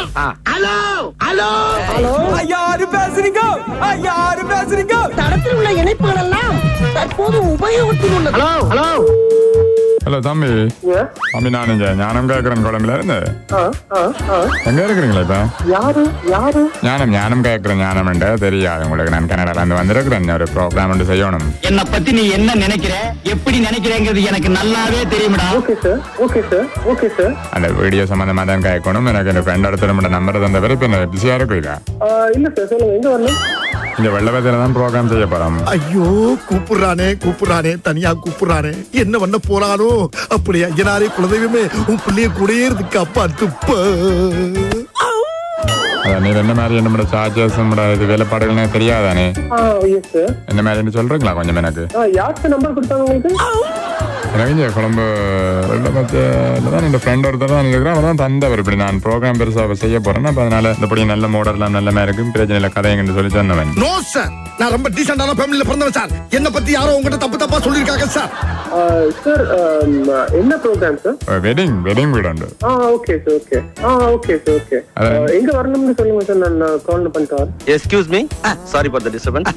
Hello hello hello யாரு பேசுறீங்க யாரு பேசுறீங்க தடத்தில் உள்ள இணைப்புகள் எல்லாம் தற்போது உபயோகத்தில் உள்ளது ஹலோ ஹலோ ஹலோ தம்பி தம்பி நான் இங்க ஞானம் கேட்கறேன் குழம்புல இருந்து எங்க இருக்கிறீங்களா இப்ப யாரு யாரு ஞானம் ஞானம் கேட்கறேன் ஞானம் தெரியாது உங்களுக்கு நான் கனடால இருந்து வந்திருக்கிறேன் ஒரு ப்ரோக்ராம் ஒன்று செய்யணும் என்ன பத்தி நீ என்ன நினைக்கிற எப்படி நினைக்கிறேங்கிறது எனக்கு நல்லாவே தெரியும்டா okay sir okay sir okay sir அந்த வீடியோ சம்பந்தமா தான் கேட்கணும் எனக்கு என் ஃப்ரெண்ட் அடுத்த நம்ம நம்பர் தந்த பிறகு இப்ப பிஸியா இருக்குல்ல இல்ல சார் சொல்லுங்க எங்க வரணும் இங்க வெள்ளவத்தில தான் ப்ரோக்ராம் செய்ய போறோம் ஐயோ கூப்பிடுறானே கூப்பிடுறானே தனியா கூப்பிடுறானே என்ன பண்ண போறானோ அப்படியே ஐயனாரே குலதெய்வமே உன் பிள்ளைய கூடயே இருக்கு அப்பா துப்ப அதான் நீ என்ன மாதிரி என்னோட சார்ஜஸ் நம்மளோட இது வேலைப்பாடுகள்னே தெரியாதானே எஸ் சார் என்ன மாதிரி சொல்றீங்களா கொஞ்சம் எனக்கு யாருக்கு நம்பர் கொடுத்தாங்க உங்களுக்கு எனக்கு இங்க கொழம்பு வெள்ளமத்தில தான் என் ஃப்ரெண்ட் ஒருத்தர் தான் இருக்கிறேன் அவன் தான் தந்தவர் இப்படி நான் ப்ரோக்ராம் பெருசாக செய்ய போறேன் அப்ப அதனால இப்படி நல்ல மோடர்லாம் நல்ல மாதிரி இருக்கும் பிரச்சனை இல்லை கதைங்கன்னு சொல்லி தந்தவன் நோ சார் நான் ரொம்ப டீசென்டான ஃபேமிலில பிறந்தவன் சார் என்ன பத்தி யாரோ உங்ககிட்ட தப்பு தப்பா சொல்லிருக்காங்க சார் சார் என்ன ப்ரோக்ராம் சார் வெட்டிங் வெட்டிங் வீடு உண்டு ஆ ஓகே சார் ஓகே ஆ ஓகே சார் ஓகே அதான். எங்க வரணும்னு சொல்லுங்க சார் நான் கால் பண்ணிட்டு வரேன் excuse me sorry for the disturbance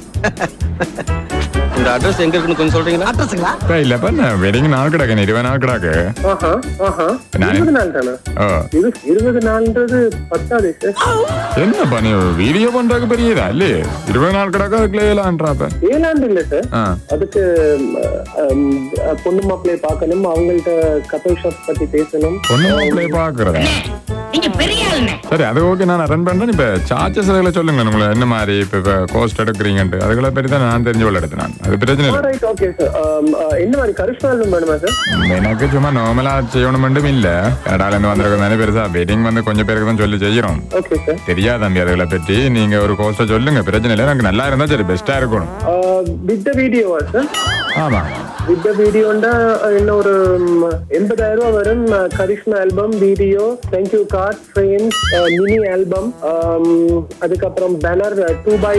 இந்த அட்ரஸ் எங்க இருக்குன்னு கொஞ்சம் சொல்றீங்களா அட்ரஸுங்களா இப்ப இல்லப்ப வெட்டிங் நாள் கிடக்கு இருபது நாள் கிடக்கு ஆஹா ஆஹா நானே- இருபது நாள் தானே ஓ இரு இருபது நாள்ன்றது பத்தாது சார் என்னப்பா நீ வீடியோ பண்றதுக்கு பெரியதா இல்லையே இருபது நாள் கிடக்கு அதுக்குள்ள ஏழான்றாப்ப ஏழாண்டு இல்ல சார் ஆ அதுக்கு அம், அஹ், பொண்ணு மாப்பிள்ளைய பார்க்கணும் அவங்கள்ட்ட கப்பல் ஷாப் பத்தி பேசணும் பொண்ணு மாப்பிள்ளைய பாக்குறதா நீங்க பெரிய ஆளுங்க சரி அது ஓகே நான் ரன் பண்றேன் இப்ப சார்ஜஸ் அதுல சொல்லுங்க உங்களை என்ன மாதிரி இப்ப இப்ப கோஸ்ட் எடுக்கிறீங்கன்ட்டு அதுகளை பற்றி தான் நான் தெரிஞ்சு கொள்ள எடுத்தேன் நான் அது பிரச்சனை இல்லை ரைட் ஓகே சார் என்ன மாதிரி கரிஷ்மா ஆல்பம் வேணுமா சார் எனக்கு சும்மா நார்மலா செய்யணும் மட்டும் இல்ல கனடால இருந்து வந்திருக்கிறதானே பெருசா வெட்டிங் வந்து கொஞ்சம் பேருக்கு தான் சொல்லி செய்யறோம் ஓகே சார் தெரியாது தம்பி அதுகளை பற்றி நீங்க ஒரு கோஸ்ட சொல்லுங்க பிரச்சனை இல்லை எனக்கு நல்லா இருந்தா சரி பெஸ்டா இருக்கணும் வித் வீடியோவா சார் ஆமா வித் வீடியோண்டா என்ன ஒரு ம், எண்பதாயிரம் ரூபாய் வரும் அஹ், Karishma album video thank you card frames mini album அதுக்கப்புறம் banner two by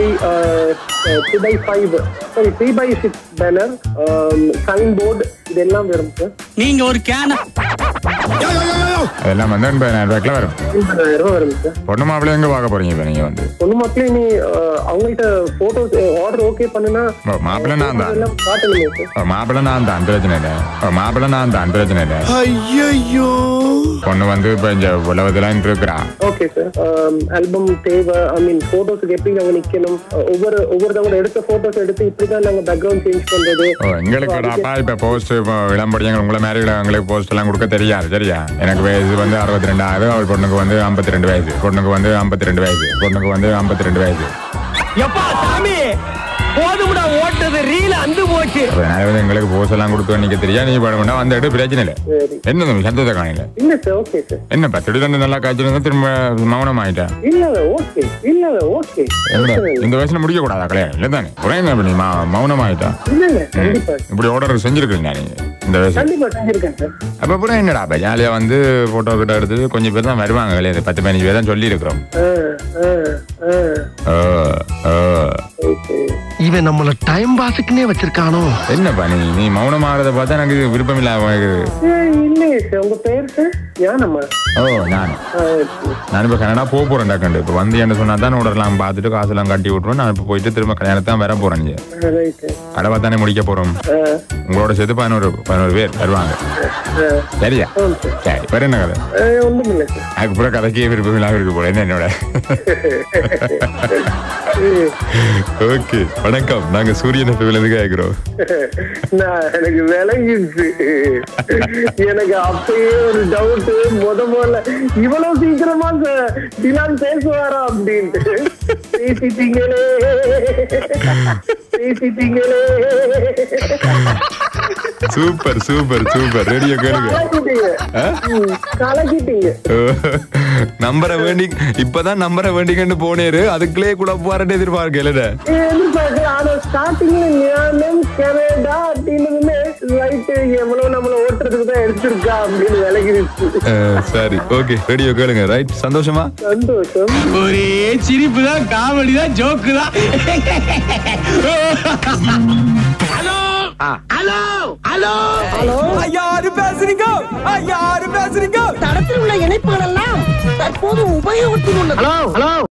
two by five sorry three by six banner sign board இதெல்லாம் வரும் சார் நீங்க ஒரு கேன யோ, யோ, யோ, யோ, யோ. அதெல்லாம் வந்து எண்பதாயிரம் ரூபாய்க்குல வரும் எண்பதாயிரம் ரூபாய் வரும் சார் பொண்ணு மாப்பிள்ளை எங்க பார்க்க போறீங்க இப்ப நீங்க வந்து பொண்ணு மக்களே நீ அஹ், அவங்கள்ட்ட போட்டோஸ் ஆர்டர் ஓகே பண்ணுனா ஓ, மாப்பிள்ளை நான் தான் எல்லாம் காட்டணுமே சார் ஓ, மாப்பிள்ளை நான் தான் பிரச்சனை இல்லை ஓ, மாப்பிள்ளை நான் தான் பிரச்சனை இல்லை ஐயையோ பொண்ணு வந்து இப்ப இந்த உலகத்துல இருக்கிறா ஓகே சார் ஆல்பம் தேவை ஐ மீன் போட்டோஸுக்கு எப்படி நாங்க நிக்கணும் அஹ், ஒவ்வொரு ஒவ்வொருத்தவங்க எடுத்த போட்டோஸ் எடுத்து இப்படிதான் நாங்க பேக்ரவுண்ட் சேஞ்ச் பண்றது ஓ எங்களுக்கு டாப்பா இப்ப போஸ்ட் விளம்படியங்க உங்களை மாதிரி எங்களுக்கு போஸ்ட் எல்லாம் கொடுக்க தெரியாது சரியா எனக்கு வயசு வந்து அறுபத்தி ரெண்டாயிரம் அவள் பொண்ணுக்கு வந்து ஐம்பத்தி ரெண்டு வயசு பொண்ணுக்கு வந்து ஐம்பத்தி ரெண்டு வயசு பொண்ணுக்கு வந்து ஐம்பத்தி ரெண்டு வயசு எப்பா சாமி போதும்டா ஓட்டது ரீல அந்து போச்சு அதனால வந்து எங்களுக்கு போஸ்ட் எல்லாம் கொடுத்து நிக்க தெரியா நீ படம் வந்து எடுத்து பிரச்சனை இல்லை சரி என்ன தம்பி சந்தோஷ காணில இல்ல சார் ஓகே சார் என்ன பத்து ரெண்டு நல்லா காய்ச்சிருந்தா திரும்ப மௌனம் ஆயிட்டேன் இல்ல ஓகே இல்ல ஓகே என்ன இந்த வயசுல முடிக்க கூடாதா கல்யாணம் இல்லை தானே ஒரே என்ன பண்ணி மௌனம் ஆயிட்டா இல்ல இல்ல கண்டிப்பா இப்படி ஆர்டர் செஞ்சிருக்கீங்க நீங்க இந்த வயசு கண்டிப்பா செஞ்சிருக்கேன் சார் அப்ப அப்புறம் என்னடா அப்ப ஜாலியா வந்து போட்டோ கிட்ட எடுத்து கொஞ்சம் பேர் தான் வருவாங்க கல்யாணம் பத்து பதினஞ்சு பேர் தான் சொல்லி இருக்கிறோம் ஓகே இவன் நம்மள டைம் பாஸுக்குன்னே வச்சிருக்கானோ என்னப்பா நீ நீ மௌனம் ஆகிறத பார்த்தா எனக்கு விருப்பம் இல்லாம இருக்குது இல்லையே சார் உங்க பேர் சார் ஞானம்மா ஓ நான் நான் இப்ப கனடா போக போறேன் டாக்கண்டு இப்ப வந்து என்ன சொன்னா தான் உடலாம் பார்த்துட்டு காசெல்லாம் கட்டி விட்டுருவோம் நான் இப்ப போயிட்டு திரும்ப கல்யாணத்தை தான் வர போறேன் நீங்க ரைட் கடை பார்த்தானே முடிக்க போறோம் உங்களோட சேர்த்து பதினோரு பதினோரு பேர் வருவாங்க சரியா சரி வேற என்ன கதை ஒண்ணும் இல்லை சார் அதுக்கப்புறம் கதைக்கே விருப்பம் இல்லாம இருக்கு போல என்ன என்னோட ஓகே வணக்கம் நாங்க சூரியன் இருந்து கேட்கிறோம் நான் எனக்கு விளங்கிடுச்சு எனக்கு அப்பயே ஒரு டவுட் முத முதல்ல இவ்வளவு சீக்கிரமா ச- டிலான் பேசுவாரா அப்படின்ட்டு பேசிட்டீங்களே பேசிட்டீங்களே சூப்பர் சூப்பர் சூப்பர் ரேடியோ கேளுங்க கலக்கிட்டீங்க ம், கலக்கிட்டீங்க நம்பரை வேண்டி இப்பதான் நம்பரை வேண்டிக்கன்னு போனேரு அதுக்குள்ளே கூட போராட்ட எதிர்பார்க்க இல்ல எதிர்பார்க்க ஆனா ஸ்டார்டிங்ல ஞானம் கனடா அப்படின்னதுமே ரைட்டு எவ்வளவு நம்மள ஓட்டுறதுக்கு தான் எடுத்திருக்கா அப்படின்னு விலகிருச்சு சரி ஓகே ரேடியோ கேளுங்க ரைட் சந்தோஷமா சந்தோஷம் ஒரே சிரிப்பு தான் காமெடி தான் ஜோக்கு தான் ஹலோ ஹலோ ஹலோ யாரு பேசுறீங்க யாரு பேசுறீங்க தடத்தில் உள்ள இணைப்புகள் எல்லாம் தற்போது உபயோகத்தில் உள்ளது ஹலோ ஹலோ